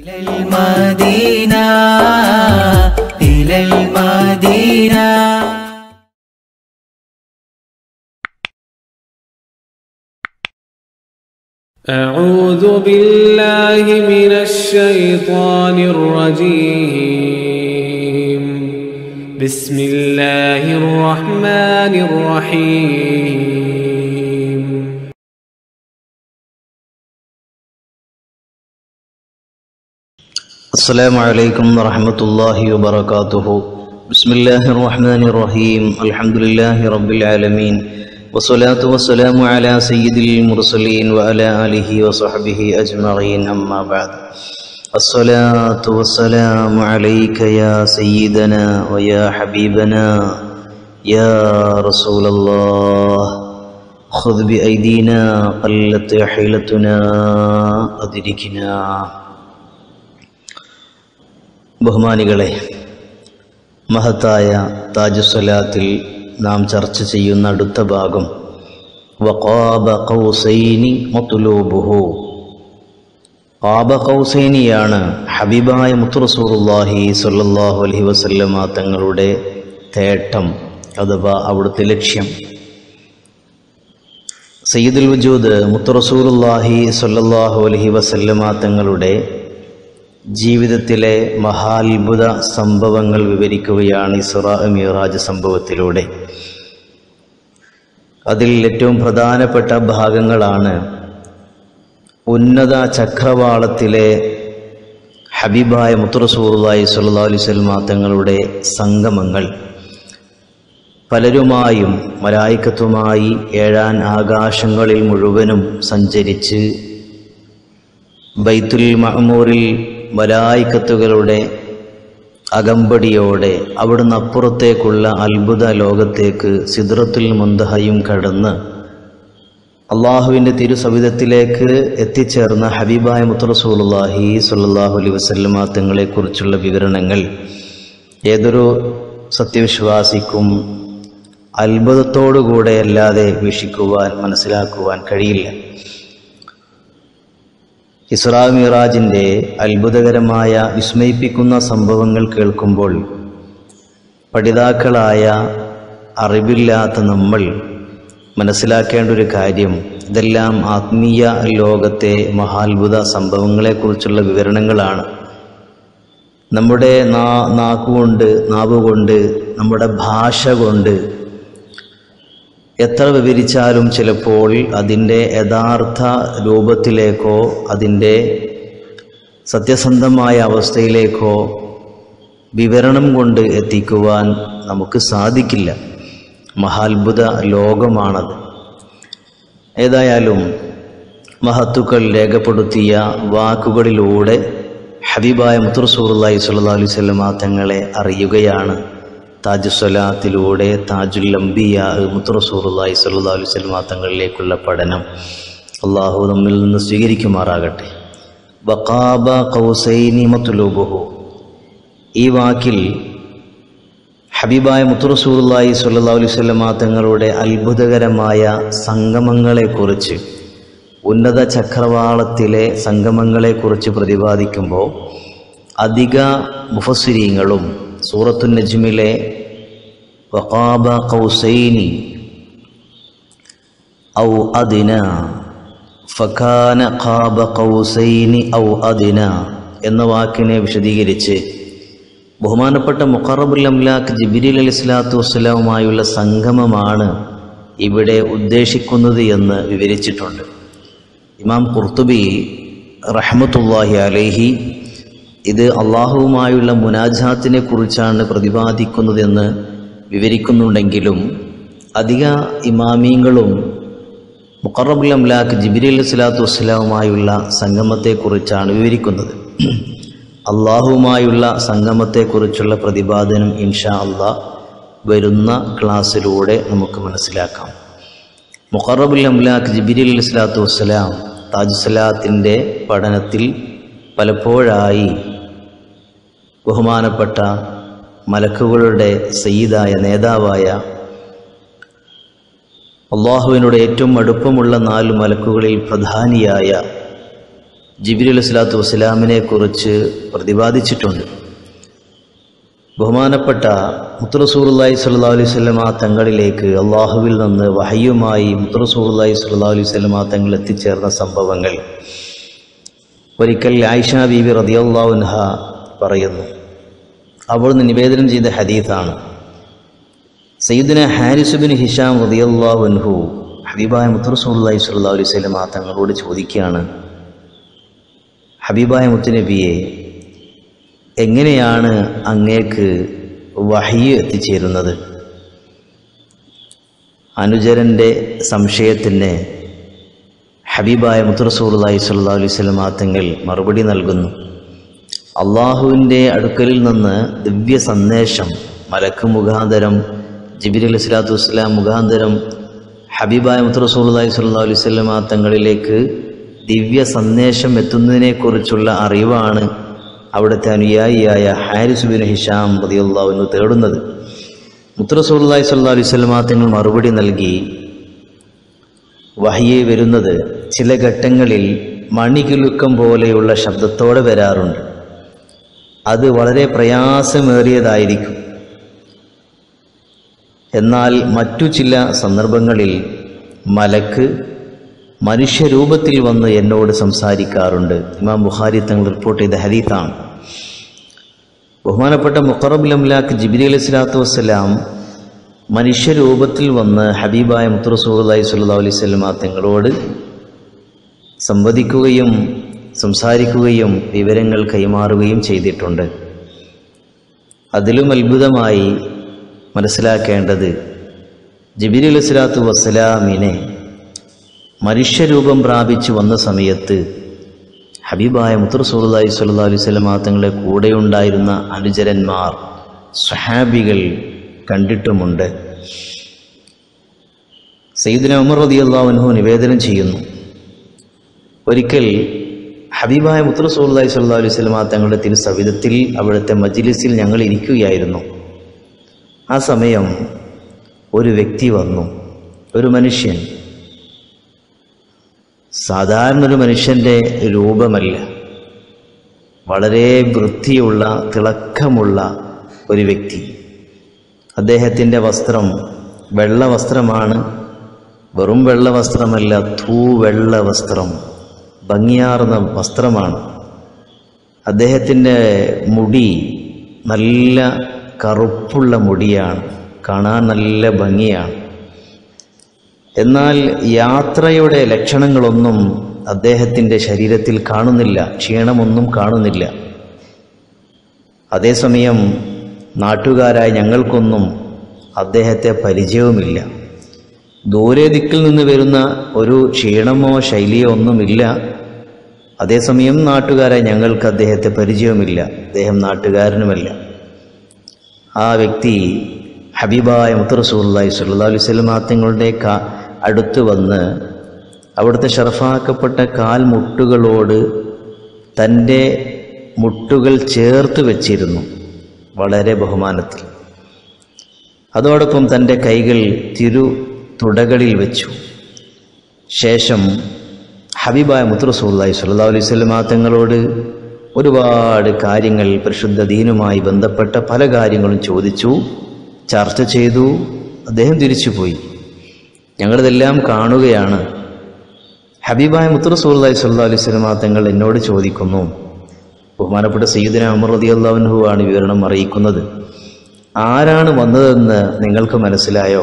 إلى المدينة إلى المدينة أعوذ بالله من الشيطان الرجيم بسم الله الرحمن الرحيم السلام عليكم ورحمة الله وبركاته بسم الله الرحمن الرحيم الحمد لله رب العالمين والصلاة والسلام على سيد المرسلين وعلى آله وصحبه أجمعين أما بعد الصلاة والسلام عليك يا سيدنا ويا حبيبنا يا رسول الله خذ بأيدينا قلت حيلتنا أدركنا ബഹുമാനികളെ മഹത്തായ താജുസ്വലാത്തിൽ നാം ചർച്ച ചെയ്യുന്ന അടുത്ത ഭാഗം വഖാബ ഖൗസൈനി മത്ലൂബുഹു ഖാബ ഖൗസൈനിയാണ് ഹബീബായ മുത്തുറസൂറുല്ലാഹി സ്വല്ലല്ലാഹു അലൈഹി വസല്ലമ തങ്ങളുടെ തേട്ടം അഥവാ അവിടുത്തെ ലക്ഷ്യം സയ്യിദുൽ വജൂദ് മുത്തുറസൂറുല്ലാഹി സ്വല്ലല്ലാഹു അലൈഹി വസല്ലമ തങ്ങളുടെ ജീവിതത്തിലെ മഹാത്ഭുത സംഭവങ്ങൾ വിവരിക്കുകയാണ് ഇസ്രാ മിറാജ് സംഭവത്തിലൂടെ അതിൽ ഏറ്റവും പ്രധാനപ്പെട്ട ഭാഗങ്ങളാണ് ഉന്നത ചക്രവാളത്തിലെ ഹബീബായ മുത്തുറസൂറുല്ലായി സല്ലാ അലൈവൽമ തങ്ങളുടെ സംഗമങ്ങൾ പലരുമായും മലായിക്കത്തുമായി ഏഴാൻ ആകാശങ്ങളിൽ മുഴുവനും സഞ്ചരിച്ച് ബൈത്തുൽ മഹമൂറിൽ മലായിക്കത്തുകളുടെ അകമ്പടിയോടെ അവിടുന്ന് അപ്പുറത്തേക്കുള്ള അത്ഭുത ലോകത്തേക്ക് സിദ്രത്തുൽ മുന്തഹയും കടന്ന് അള്ളാഹുവിൻ്റെ തിരുസവിധത്തിലേക്ക് എത്തിച്ചേർന്ന ഹബീബായ മുത്തറസൂലുല്ലാഹി സല്ലാഹു അലൈ വസല്ലമ തങ്ങളെക്കുറിച്ചുള്ള വിവരണങ്ങൾ ഏതൊരു സത്യവിശ്വാസിക്കും അത്ഭുതത്തോടുകൂടെ അല്ലാതെ വീക്ഷിക്കുവാൻ മനസ്സിലാക്കുവാൻ കഴിയില്ല ഇസ്രാ മിറാജിൻ്റെ അത്ഭുതകരമായ വിസ്മയിപ്പിക്കുന്ന സംഭവങ്ങൾ കേൾക്കുമ്പോൾ പഠിതാക്കളായ അറിവില്ലാത്ത നമ്മൾ മനസ്സിലാക്കേണ്ട ഒരു കാര്യം ഇതെല്ലാം ആത്മീയ ലോകത്തെ മഹാത്ഭുത സംഭവങ്ങളെക്കുറിച്ചുള്ള വിവരണങ്ങളാണ് നമ്മുടെ നാ നാക്കുകൊണ്ട് നാവുകൊണ്ട് നമ്മുടെ ഭാഷ കൊണ്ട് എത്ര വിവരിച്ചാലും ചിലപ്പോൾ അതിൻ്റെ യഥാർത്ഥ രൂപത്തിലേക്കോ അതിൻ്റെ സത്യസന്ധമായ അവസ്ഥയിലേക്കോ വിവരണം കൊണ്ട് എത്തിക്കുവാൻ നമുക്ക് സാധിക്കില്ല മഹാത്ഭുത ലോകമാണത് ഏതായാലും മഹത്തുക്കൾ രേഖപ്പെടുത്തിയ വാക്കുകളിലൂടെ ഹബീബായ മുത്തുറസൂറുല്ലായി സല്ലാ അലൈഹി സ്വലമ തങ്ങളെ അറിയുകയാണ് താജുസ്വലാത്തിലൂടെ താജുൽ അംബിയ മുത്തുറസൂറുല്ലായി സല്ലാ അലൈഹി സ്വലമ തങ്ങളിലേക്കുള്ള പഠനം അള്ളാഹു നമ്മിൽ നിന്ന് സ്വീകരിക്കുമാറാകട്ടെ വഖാബ കൗസൈനി മത്തുലൂബുഹു ഈ വാക്കിൽ ഹബീബായ മുത്തുറസൂറുല്ലായി സല്ലാ അലൈഹി സ്വലമ തങ്ങളുടെ അത്ഭുതകരമായ സംഗമങ്ങളെക്കുറിച്ച് ഉന്നത ചക്രവാളത്തിലെ സംഗമങ്ങളെക്കുറിച്ച് പ്രതിപാദിക്കുമ്പോൾ അധിക മുഫസ്സിരീങ്ങളും സൂറത്തു നജ്മിലെ വഖാബ കൗസൈനി ഔ അദിന ഫഖാന ഖാബ കൗസൈനി ഔ അദിന എന്ന വാക്കിനെ വിശദീകരിച്ച് ബഹുമാനപ്പെട്ട മുഖറബുൽ അംലാഖ് ജിബിരിൽ അലി സ്വലാത്തു വസ്സലാമുമായുള്ള സംഗമമാണ് ഇവിടെ ഉദ്ദേശിക്കുന്നത് എന്ന് വിവരിച്ചിട്ടുണ്ട് ഇമാം കുർത്തുബി റഹ്മത്തുല്ലാഹി അലൈഹി ഇത് അള്ളാഹുവുമായുള്ള മുനാജാത്തിനെ കുറിച്ചാണ് പ്രതിപാദിക്കുന്നതെന്ന് വിവരിക്കുന്നുണ്ടെങ്കിലും അധിക ഇമാമീങ്ങളും മുഖറബുൽ അംലാഖ് ജിബിരി അലി സ്വലാത്തു വസ്സലാമുമായുള്ള സംഗമത്തെക്കുറിച്ചാണ് വിവരിക്കുന്നത് അള്ളാഹുവുമായുള്ള സംഗമത്തെക്കുറിച്ചുള്ള പ്രതിപാദനം ഇൻഷാ അള്ളാഹ് വരുന്ന ക്ലാസ്സിലൂടെ നമുക്ക് മനസ്സിലാക്കാം മുഖറബുൽ അംലാഖ് ജിബിരി അലി സ്വലാത്തു വസ്സലാം താജ് സലാത്തിൻ്റെ പഠനത്തിൽ പലപ്പോഴായി ബഹുമാനപ്പെട്ട മലക്കുകളുടെ സയ്യിദായ നേതാവായ അള്ളാഹുവിനോട് ഏറ്റവും അടുപ്പമുള്ള നാല് മലക്കുകളിൽ പ്രധാനിയായ ജിബിരി അലൈഹി സ്വലാത്തു വസ്സലാമിനെ കുറിച്ച് പ്രതിപാദിച്ചിട്ടുണ്ട് ബഹുമാനപ്പെട്ട മുത്തുറസൂറുല്ലായി സല്ലാ അലൈഹി സ്വലമ തങ്ങളിലേക്ക് അള്ളാഹുവിൽ നിന്ന് വഹയുമായി മുത്തുറസൂറുല്ലായി സല്ലാ അലൈഹി സ്വലമ തങ്ങൾ എത്തിച്ചേർന്ന സംഭവങ്ങൾ ഒരിക്കൽ ആയിഷ ബീബി റതിയല്ലാവുൻഹ പറയുന്നു അവിടുന്ന് നിവേദനം ചെയ്ത ഹദീത്താണ് സയ്യിദിന ഹാരിസുബിൻ ഹിഷാം റതിയല്ലാവുൻഹു ഹബീബായ മുത്തുറസൂറുല്ലായി സല്ലാ അലൈഹി സ്വലമ തങ്ങളോട് ചോദിക്കുകയാണ് ഹബീബായ മുത്തുനബിയെ എങ്ങനെയാണ് അങ്ങേക്ക് വഹി എത്തിച്ചേരുന്നത് അനുചരൻ്റെ സംശയത്തിന് ഹബീബായ മുത്തുറസൂർലായി സല്ലാ അലൈഹി സ്വലം തങ്ങൾ മറുപടി നൽകുന്നു അള്ളാഹുവിൻ്റെ അടുക്കലിൽ നിന്ന് ദിവ്യ സന്ദേശം മലക്ക് മുഖാന്തരം ജിബിർ അലി സ്വലാത്തു വസ്സലാം മുഖാന്തരം ഹബീബായ മുത്തുറസൂർലായി സല്ലാ അലൈഹി സ്വലം തങ്ങളിലേക്ക് ദിവ്യ സന്ദേശം എത്തുന്നതിനെക്കുറിച്ചുള്ള അറിവാണ് അവിടുത്തെ അനുയായിയായ ഹാരിസ് ബിൻ ഹിഷാം റതിയുള്ളാവിന് തേടുന്നത് മുത്തറസൂർലായി സല്ലാ അലൈഹി സ്വലമാ തങ്ങൾ മറുപടി നൽകി വഹിയെ വരുന്നത് ചില ഘട്ടങ്ങളിൽ മണികിലുക്കം പോലെയുള്ള ശബ്ദത്തോടെ വരാറുണ്ട് അത് വളരെ പ്രയാസമേറിയതായിരിക്കും എന്നാൽ മറ്റു ചില സന്ദർഭങ്ങളിൽ മലക്ക് മനുഷ്യരൂപത്തിൽ വന്ന് എന്നോട് സംസാരിക്കാറുണ്ട് ഇമാം ബുഖാരി തങ്ങൾ റിപ്പോർട്ട് ചെയ്ത ഹരീത്താണ് ബഹുമാനപ്പെട്ട മുഖറബുൽ അംലാഖ് ജിബിരി അലൈഹി സ്വലാത്തു വസ്സലാം മനുഷ്യരൂപത്തിൽ വന്ന് ഹബീബായ മുത്തുറസൂലി സ്വല്ലാ അലൈഹി സ്വലമ തങ്ങളോട് സംവദിക്കുകയും സംസാരിക്കുകയും വിവരങ്ങൾ കൈമാറുകയും ചെയ്തിട്ടുണ്ട് അതിലും അത്ഭുതമായി മനസ്സിലാക്കേണ്ടത് ജിബിരി അലൈഹി സ്വലാത്തു വസ്സലാമിനെ മനുഷ്യരൂപം പ്രാപിച്ചു വന്ന സമയത്ത് ഹബീബായ മുത്തറസൂലി സ്വല്ലാ അലൈഹി സ്വലമാ തങ്ങളുടെ കൂടെയുണ്ടായിരുന്ന അനുചരന്മാർ സ്വഹാബികൾ കണ്ടിട്ടുമുണ്ട് സയ്യിദിന ഉമർ റതി അള്ളാഹുനഹു നിവേദനം ചെയ്യുന്നു ഒരിക്കൽ ഹബീബായ മുത്തറസൂലി സ്വല്ലാ അലൈഹി സ്വലമാ തങ്ങളുടെ തിരുസവിധത്തിൽ അവിടുത്തെ മജിലിസിൽ ഞങ്ങൾ ഇരിക്കുകയായിരുന്നു ആ സമയം ഒരു വ്യക്തി വന്നു ഒരു മനുഷ്യൻ സാധാരണ ഒരു മനുഷ്യൻ്റെ രൂപമല്ല വളരെ വൃത്തിയുള്ള തിളക്കമുള്ള ഒരു വ്യക്തി അദ്ദേഹത്തിൻ്റെ വസ്ത്രം വെള്ള വസ്ത്രമാണ് വെറും വെള്ള വസ്ത്രമല്ല തൂ വെള്ള വസ്ത്രം ഭംഗിയാർന്ന വസ്ത്രമാണ് അദ്ദേഹത്തിൻ്റെ മുടി നല്ല കറുപ്പുള്ള മുടിയാണ് കാണാൻ നല്ല ഭംഗിയാണ് എന്നാൽ യാത്രയുടെ ലക്ഷണങ്ങളൊന്നും അദ്ദേഹത്തിൻ്റെ ശരീരത്തിൽ കാണുന്നില്ല ക്ഷീണമൊന്നും കാണുന്നില്ല അതേസമയം നാട്ടുകാരായ ഞങ്ങൾക്കൊന്നും അദ്ദേഹത്തെ പരിചയവുമില്ല ദൂരെ ദിക്കിൽ നിന്ന് വരുന്ന ഒരു ക്ഷീണമോ ശൈലിയോ ഒന്നുമില്ല അതേസമയം നാട്ടുകാരായ ഞങ്ങൾക്ക് അദ്ദേഹത്തെ പരിചയവുമില്ല അദ്ദേഹം നാട്ടുകാരനുമല്ല ആ വ്യക്തി ഹബീബായ മുത്തറസൂല്ലായി സല്ലാ അലൈഹി സ്വലം തങ്ങളുടെ കാ അടുത്ത് വന്ന് അവിടുത്തെ ഷറഫാക്കപ്പെട്ട കാൽ മുട്ടുകളോട് തൻ്റെ മുട്ടുകൾ ചേർത്ത് വെച്ചിരുന്നു വളരെ ബഹുമാനത്തിൽ അതോടൊപ്പം തൻ്റെ കൈകൾ തിരു തുടകളിൽ വെച്ചു ശേഷം ഹബീബായ മുത്തറസൂല്ലായി സല്ലാ അലൈഹി സ്വലം തങ്ങളോട് ഒരുപാട് കാര്യങ്ങൾ പരിശുദ്ധ ദീനുമായി ബന്ധപ്പെട്ട പല കാര്യങ്ങളും ചോദിച്ചു ചർച്ച ചെയ്തു അദ്ദേഹം തിരിച്ചുപോയി ഞങ്ങളിതെല്ലാം കാണുകയാണ് ഹബീബായ മുത്തറസൂല്ലായി സല്ലാ അലൈഹി സ്വലമാ തങ്ങൾ എന്നോട് ചോദിക്കുന്നു ബഹുമാനപ്പെട്ട സയ്യിദിന അമർ റതി അള്ളാഹുഹു ആണ് വിവരണം അറിയിക്കുന്നത് ആരാണ് വന്നതെന്ന് നിങ്ങൾക്ക് മനസ്സിലായോ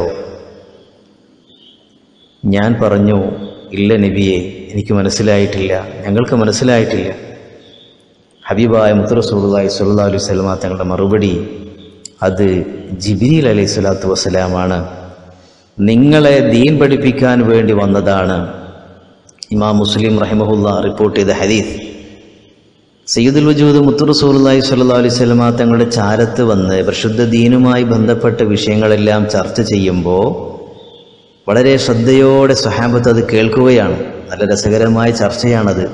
ഞാൻ പറഞ്ഞു ഇല്ല നബിയെ എനിക്ക് മനസ്സിലായിട്ടില്ല ഞങ്ങൾക്ക് മനസ്സിലായിട്ടില്ല ഹബീബായ മുത്തറസൂല്ലായി സല്ലാ അലൈഹി സ്വലമാ തങ്ങളുടെ മറുപടി അത് ജിബിരിൽ അലൈഹി സ്വലാത്തു വസ്സലാമാണ് നിങ്ങളെ ദീൻ പഠിപ്പിക്കാൻ വേണ്ടി വന്നതാണ് ഇമാം മുസ്ലിം റഹിമഹുല്ല റിപ്പോർട്ട് ചെയ്ത ഹദീസ് സയ്യിദുൽ വജൂദ് മുത്തുറസൂലി സല്ലാ അലൈഹി സ്വലമ തങ്ങളുടെ ചാരത്ത് വന്ന് പരിശുദ്ധ ദീനുമായി ബന്ധപ്പെട്ട വിഷയങ്ങളെല്ലാം ചർച്ച ചെയ്യുമ്പോൾ വളരെ ശ്രദ്ധയോടെ സ്വഹാബത്ത് അത് കേൾക്കുകയാണ് നല്ല രസകരമായ ചർച്ചയാണത്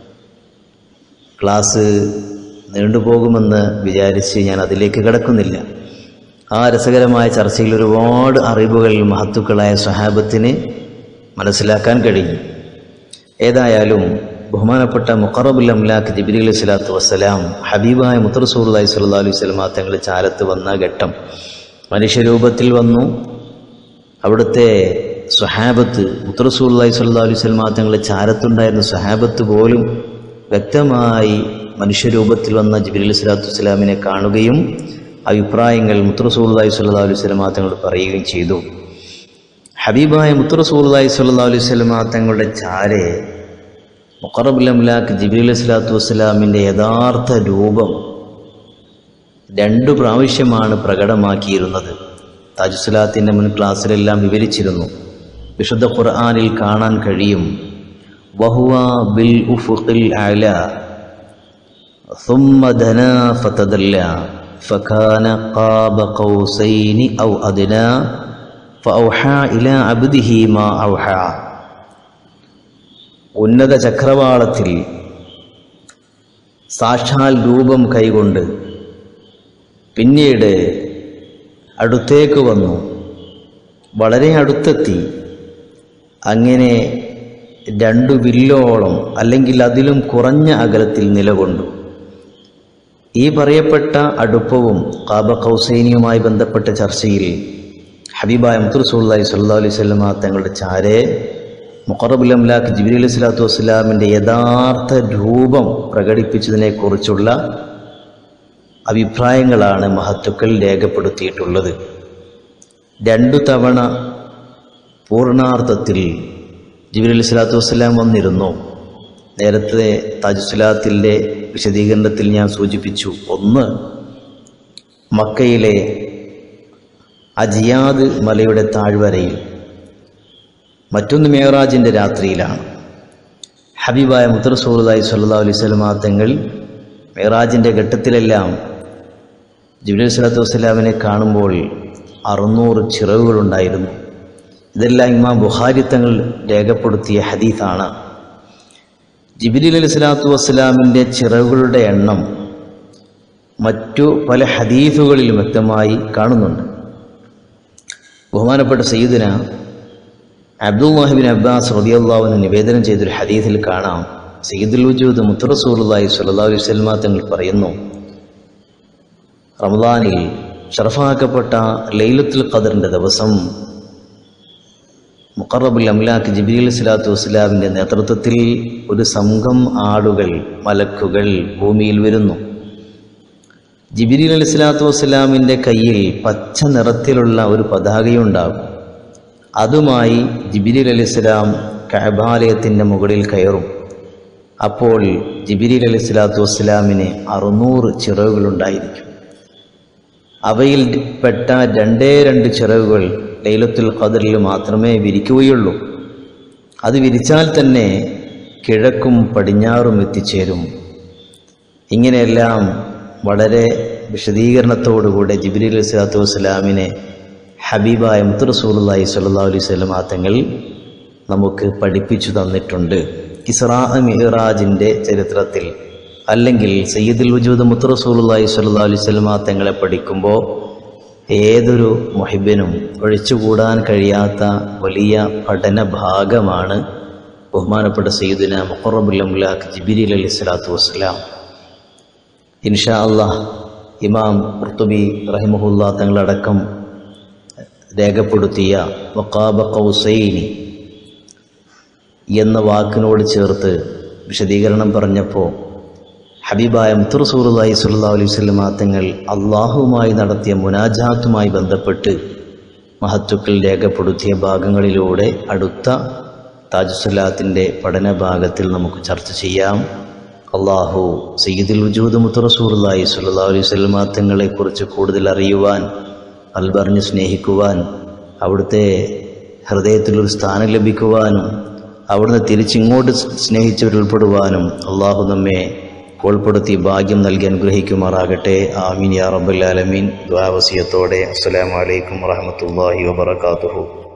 ക്ലാസ് നീണ്ടുപോകുമെന്ന് വിചാരിച്ച് ഞാൻ അതിലേക്ക് കിടക്കുന്നില്ല ആ രസകരമായ ചർച്ചയിൽ ഒരുപാട് അറിവുകൾ മഹത്തുക്കളായ സ്വഹാബത്തിന് മനസ്സിലാക്കാൻ കഴിഞ്ഞു ഏതായാലും ബഹുമാനപ്പെട്ട മുഖറബുൽ അംലാഖ് ജിബിരി അലൈഹി സ്വലാത്തു വസ്സലാം ഹബീബായ മുത്തറസൂർലായി സല്ലാ അലൈഹി സ്വലമ തങ്ങൾ ചാലത്ത് വന്ന ഘട്ടം മനുഷ്യരൂപത്തിൽ വന്നു അവിടുത്തെ സ്വഹാബത്ത് മുത്തറസൂർലായി സല്ലാ അലൈഹി സ്വലമ തങ്ങൾ ചാരത്തുണ്ടായിരുന്ന സ്വഹാബത്ത് പോലും വ്യക്തമായി മനുഷ്യരൂപത്തിൽ വന്ന ജിബിരി അലൈഹി സ്വലാത്തു വസ്സലാമിനെ കാണുകയും അഭിപ്രായങ്ങൾ മുത്തറസൂർലായി സല്ലാ അലൈഹി സ്വലമ തങ്ങളോട് പറയുകയും ചെയ്തു ഹബീബായ മുത്തറസൂർലായി സല്ലാ അലൈഹി സ്വലമ തങ്ങളുടെ ചാരെ മുഖറബുലംലാക്ക് ജിബിലി അലൈഹി സ്വലാത്തു വസ്സലാമിൻ്റെ യഥാർത്ഥ രൂപം രണ്ടു പ്രാവശ്യമാണ് പ്രകടമാക്കിയിരുന്നത് താജുസലാത്തിൻ്റെ മുൻ ക്ലാസ്സിലെല്ലാം വിവരിച്ചിരുന്നു വിശുദ്ധ ഖുർആാനിൽ കാണാൻ കഴിയും വഹുവ ബിൽ ഉഫുഖിൽ അല ثم دنا فتدلى فكان قاب قوسين أو أدنى فأوحى إلى عبده ما أوحى ഉന്നത ചക്രവാളത്തിൽ സാക്ഷാൽ രൂപം കൈകൊണ്ട് പിന്നീട് അടുത്തേക്ക് വന്നു വളരെ അടുത്തെത്തി അങ്ങനെ രണ്ടു വില്ലോളം അല്ലെങ്കിൽ അതിലും കുറഞ്ഞ അകലത്തിൽ നിലകൊണ്ടു ഈ പറയപ്പെട്ട അടുപ്പവും കാബ കൗസൈനിയുമായി ബന്ധപ്പെട്ട ചർച്ചയിൽ ഹബീബായ മുത്തുറസൂള്ളി സല്ലാ അലൈഹി സ്വലമ തങ്ങളുടെ ചാരെ മുഖറബുൽ അംലാഖ് ജിബിരി അലൈഹി സ്വലാത്തു വസ്സലാമിൻ്റെ യഥാർത്ഥ രൂപം പ്രകടിപ്പിച്ചതിനെക്കുറിച്ചുള്ള അഭിപ്രായങ്ങളാണ് മഹത്തുക്കൾ രേഖപ്പെടുത്തിയിട്ടുള്ളത് രണ്ടു തവണ പൂർണാർത്ഥത്തിൽ ജിബിരി അലൈഹി സ്വലാത്തു വസ്സലാം വന്നിരുന്നു നേരത്തെ താജുസ്ലാത്തിൻ്റെ വിശദീകരണത്തിൽ ഞാൻ സൂചിപ്പിച്ചു ഒന്ന് മക്കയിലെ അജിയാദ് മലയുടെ താഴ്വരയിൽ മറ്റൊന്ന് മേറാജിൻ്റെ രാത്രിയിലാണ് ഹബീബായ മുത്തറസൂറുദായി സല്ലാ അലൈഹി സ്വലമാ തങ്ങൾ മേറാജിൻ്റെ ഘട്ടത്തിലെല്ലാം ജിബിലി സ്വലാത്തു വസ്സലാമിനെ കാണുമ്പോൾ അറുന്നൂറ് ചിറകുകളുണ്ടായിരുന്നു ഇതെല്ലാം ഇമാം ബുഹാരി തങ്ങൾ രേഖപ്പെടുത്തിയ ഹദീസാണ് ജിബിലി അലൈഹി സ്വലാത്തു വസ്സലാമിൻ്റെ ചിറകുകളുടെ എണ്ണം മറ്റു പല ഹദീഫുകളിലും വ്യക്തമായി കാണുന്നുണ്ട് ബഹുമാനപ്പെട്ട സയ്യിദിന അബ്ദുല്ലാഹിബിൻ അബ്ബാസ് റബിയല്ലാവിന് നിവേദനം ചെയ്തൊരു ഹദീസിൽ കാണാം സയ്യിദുൽ വജൂദ് മുത്തറസൂറുല്ലായി സല്ലാ അലൈഹി സ്വലമ തങ്ങൾ പറയുന്നു റമദാനിൽ ഷറഫാക്കപ്പെട്ട ലൈലത്തുൽ ഖദറിൻ്റെ ദിവസം മുഖറബുൽ അംലാഖ് ജിബിലി സ്വലാത്തു വസ്സലാമിൻ്റെ നേതൃത്വത്തിൽ ഒരു സംഘം ആളുകൾ മലക്കുകൾ ഭൂമിയിൽ വരുന്നു ജിബിരി അലി സ്വലാത്തു വസ്സലാമിൻ്റെ കയ്യിൽ പച്ച നിറത്തിലുള്ള ഒരു പതാകയുണ്ടാകും അതുമായി ജിബിരി അലി സ്വലാം കഅബാലയത്തിൻ്റെ മുകളിൽ കയറും അപ്പോൾ ജിബിരി അലി സ്വലാത്തു വസ്സലാമിന് അറുന്നൂറ് ചിറകുകളുണ്ടായിരിക്കും അവയിൽ പെട്ട രണ്ടേ രണ്ട് ചിറകുകൾ ലൈലത്തുൽ ഖദറിൽ മാത്രമേ വിരിക്കുകയുള്ളൂ അത് വിരിച്ചാൽ തന്നെ കിഴക്കും പടിഞ്ഞാറും എത്തിച്ചേരും ഇങ്ങനെയെല്ലാം വളരെ വിശദീകരണത്തോടുകൂടെ ജിബിരി അലൈഹി സ്വലാത്തു വസ്സലാമിനെ ഹബീബായ മുത്തറസൂലി സല്ലാ അലൈഹി സ്വലം തങ്ങൾ നമുക്ക് പഠിപ്പിച്ചു തന്നിട്ടുണ്ട് ഇസ്രാ മിഹറാജിൻ്റെ ചരിത്രത്തിൽ അല്ലെങ്കിൽ സയ്യിദുൽ വജൂദ് മുത്തറസൂലി സല്ലാ അലൈഹി സ്വലം തങ്ങളെ പഠിക്കുമ്പോൾ ഏതൊരു മൊഹിബിനും ഒഴിച്ചുകൂടാൻ കഴിയാത്ത വലിയ പഠന ഭാഗമാണ് ബഹുമാനപ്പെട്ട സയ്യിദിന മുഖറബുൽ അംലാഖ് ജിബിരി അലൈഹി സ്വലാത്തു വസ്സലാം ഇൻഷാ അള്ളാഹ് ഇമാം ഖുർത്തുബി റഹിമഹുല്ല തങ്ങളടക്കം രേഖപ്പെടുത്തിയ വക്കാബ കൗസൈനി എന്ന വാക്കിനോട് ചേർത്ത് വിശദീകരണം പറഞ്ഞപ്പോൾ ഹബീബായ മുത്തുറസൂറുല്ലാഹി സ്വല്ലാ അലൈഹി സ്വലമ തങ്ങൾ അള്ളാഹുവുമായി നടത്തിയ മുനാജാത്തുമായി ബന്ധപ്പെട്ട് മഹത്തുക്കൾ രേഖപ്പെടുത്തിയ ഭാഗങ്ങളിലൂടെ അടുത്ത താജുസലാത്തിൻ്റെ പഠന ഭാഗത്തിൽ നമുക്ക് ചർച്ച ചെയ്യാം അള്ളാഹു സയ്യിദുൽ വജൂദ് മുത്തറസൂറുല്ലാഹി സ്വല്ലാ അലൈഹി സ്വലമ തങ്ങളെക്കുറിച്ച് കൂടുതൽ അറിയുവാൻ അൽബറിഞ്ഞ് സ്നേഹിക്കുവാൻ അവിടുത്തെ ഹൃദയത്തിലൊരു സ്ഥാനം ലഭിക്കുവാനും അവിടുന്ന് തിരിച്ചിങ്ങോട്ട് സ്നേഹിച്ചവരിൽ ഉൾപ്പെടുവാനും അള്ളാഹു നമ്മെ ഉൾപ്പെടുത്തി ഭാഗ്യം നൽകി അനുഗ്രഹിക്കുമാറാകട്ടെ ആമീൻ യാ റബ്ബൽ ആലമീൻ ദ്വാവസിയത്തോടെ അസ്സലാമു അലൈക്കും വറഹ്മത്തുള്ളാഹി വബറകാതുഹു